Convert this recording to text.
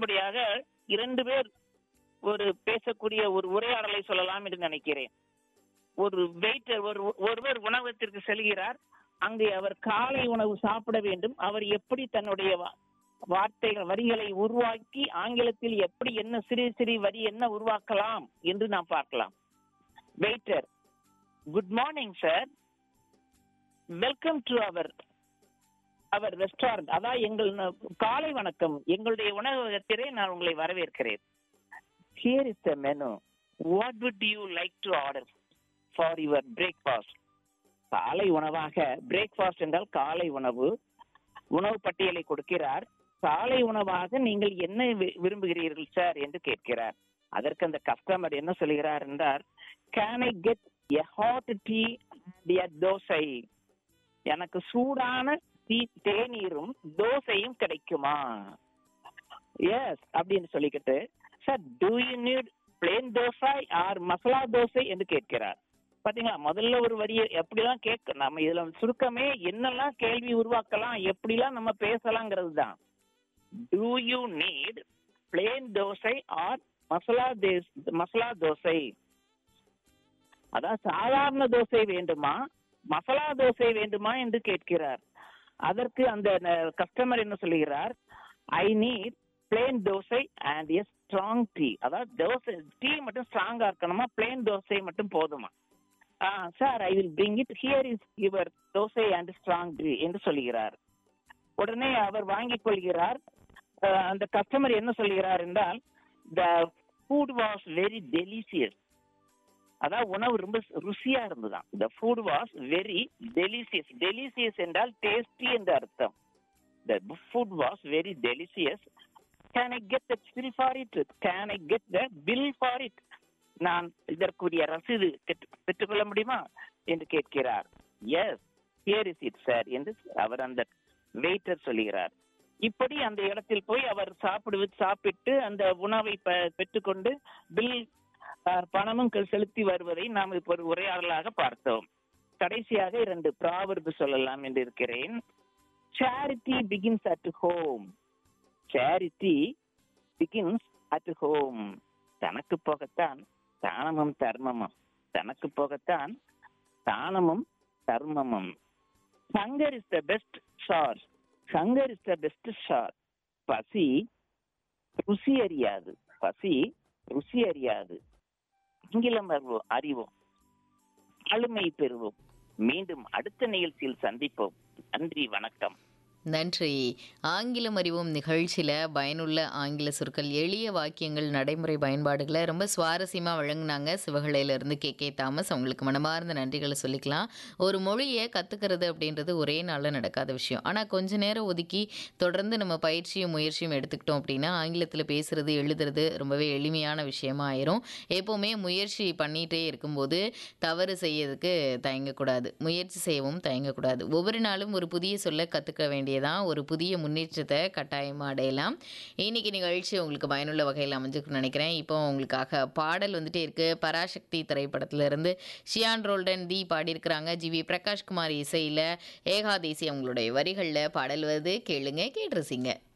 அடுத்தபடியாக இரண்டு பேர் ஒரு பேசக்கூடிய ஒரு உரையாடலை சொல்லலாம் என்று நினைக்கிறேன் ஒரு வெயிட்டர் ஒரு ஒருவர் உணவகத்திற்கு செல்கிறார் அங்கே அவர் காலை உணவு சாப்பிட வேண்டும் அவர் எப்படி தன்னுடைய வா- வார்த்தைகள் வரிகளை உருவாக்கி ஆங்கிலத்தில் எப்படி என்ன சிறு சிறு வரி என்ன உருவாக்கலாம் என்று நாம் பார்க்கலாம் waiter good morning sir welcome to our our restaurant அதான் எங்கள் ந- காலை வணக்கம் எங்களுடைய உணவகத்திலே நான் உங்களை வரவேற்கிறேன் here is the menu what would you like to order for your breakfast காலை உணவாக பிரேக்ஃபாஸ்ட் என்றால் காலை உணவு உணவு பட்டியலை கொடுக்கிறார் காலை உணவாக நீங்கள் என்ன வி- விரும்புகிறீர்கள் சார் என்று கேட்கிறார் அதற்கு அந்த கஸ்டமர் என்ன சொல்கிறார் என்றால் can I get a hot tea dosa எனக்கு சூடான டீ தேநீரும் தோசையும் கிடைக்குமா எஸ் அப்படின்னு சொல்லிக்கிட்டு sir do you need plain dosa or masala dosa என்று கேட்கிறார் பாத்தீங்களா முதல்ல ஒரு வரியை எப்படிலாம் கேட்க நம்ம இதுல சுருக்கமே என்னெல்லாம் கேள்வி உருவாக்கலாம் எப்படிலாம் நம்ம பேசலாங்கிறது தான் do you need plain dosa or masala தேஸ் மசாலா தோசை அதான் சாதாரண தோசை வேண்டுமா மசாலா தோசை வேண்டுமா என்று கேட்கிறார் அதற்கு அந்த கஸ்டமர் என்ன சொல்லுகிறார் I need plain dosa and a strong tea அதாவது தோசை டீ மட்டும் ஸ்ட்ராங்கா இருக்கணுமா பிளேன் தோசை மட்டும் போதுமா sir I will bring it here is your dosa and strong tea என்று சொல்லுகிறார் உடனே அவர் வாங்கிக் கொள்கிறார் ஆஹ் அந்த கஸ்டமர் என்ன சொல்கிறார் என்றால் the food was very delicious அதாவது உணவு ரொம்ப ருசியா இருந்ததாம் the food was very delicious delicious என்றால் டேஸ்டி என்று அர்த்தம் the food was very delicious can I get the bill for it can I get the bill for it நான் இதற்குரிய ரசீது பெற்று- பெற்றுக்கொள்ள முடியுமா என்று கேட்கிறார் yes here is it sir என்று அவர் அந்த வெயிட்டர் சொல்லுகிறார் இப்படி அந்த இடத்தில் போய் அவர் சாப்பிடு சாப்பிட்டு அந்த உணவை பெ- பெற்றுக்கொண்டு பில் அஹ், பணமும் க- செலுத்தி வருவதை நாம் இப்போ ஒரு உரையாடலாக பார்த்தோம் கடைசியாக இரண்டு ப்ராவர்பு சொல்லலாம் என்று இருக்கிறேன் charity begins at home charity begins at home தனக்கு போகத்தான் தானமும் தர்மமும் தனக்கு போகத்தான் தானமும் தர்மமும் hunger is the best sauce hunger is the best sauce பசி ருசி அறியாது பசி ருசி அறியாது ஆங்கிலம் அறிவோம் அறிவோம் ஆளுமை பெறுவோம் மீண்டும் அடுத்த நிகழ்ச்சியில் சந்திப்போம் நன்றி வணக்கம் நன்றி ஆங்கிலம் அறிவோம் நிகழ்ச்சியில் பயனுள்ள ஆங்கில சொற்கள் எளிய வாக்கியங்கள் நடைமுறை பயன்பாடுகளை ரொம்ப சுவாரஸ்யமாக வழங்குனாங்க சிவகலையிலேருந்து கே கே தாமஸ் அவங்களுக்கு மனமார்ந்த நன்றிகளை சொல்லிக்கலாம் ஒரு மொழியை கற்றுக்கிறது அப்படின்றது ஒரே நாளில் நடக்காத விஷயம் ஆனால் கொஞ்ச நேரம் ஒதுக்கி தொடர்ந்து நம்ம பயிற்சியும் முயற்சியும் எடுத்துக்கிட்டோம் அப்படின்னா ஆங்கிலத்தில் பேசுறது எழுதுறது ரொம்பவே எளிமையான விஷயமா ஆயிரும் எப்போவுமே முயற்சி பண்ணிகிட்டே இருக்கும்போது தவறு செய்யறதுக்கு தயங்கக்கூடாது முயற்சி செய்யவும் தயங்கக்கூடாது ஒவ்வொரு நாளும் ஒரு புதிய சொல்ல கற்றுக்க வேண்டியதான் ஒரு புதிய முன்னேற்றத்தை கட்டாயமாக அடையலாம் இன்னைக்கு நிகழ்ச்சி உங்களுக்கு பயனுள்ள வகையில் அமைஞ்சுக்கணும்னு நினைக்கிறேன் இப்போ உங்களுக்காக பாடல் வந்துட்டே இருக்கு பராசக்தி திரைப்படத்துல இருந்து ஷியான் ரோல்டன் தி பாடியிருக்கிறாங்க ஜி வி பிரகாஷ்குமார் இசையில் ஏகாதேசி அவங்களுடைய வரிகளில் பாடல் வருது கேளுங்க கேட்டு ரசிங்க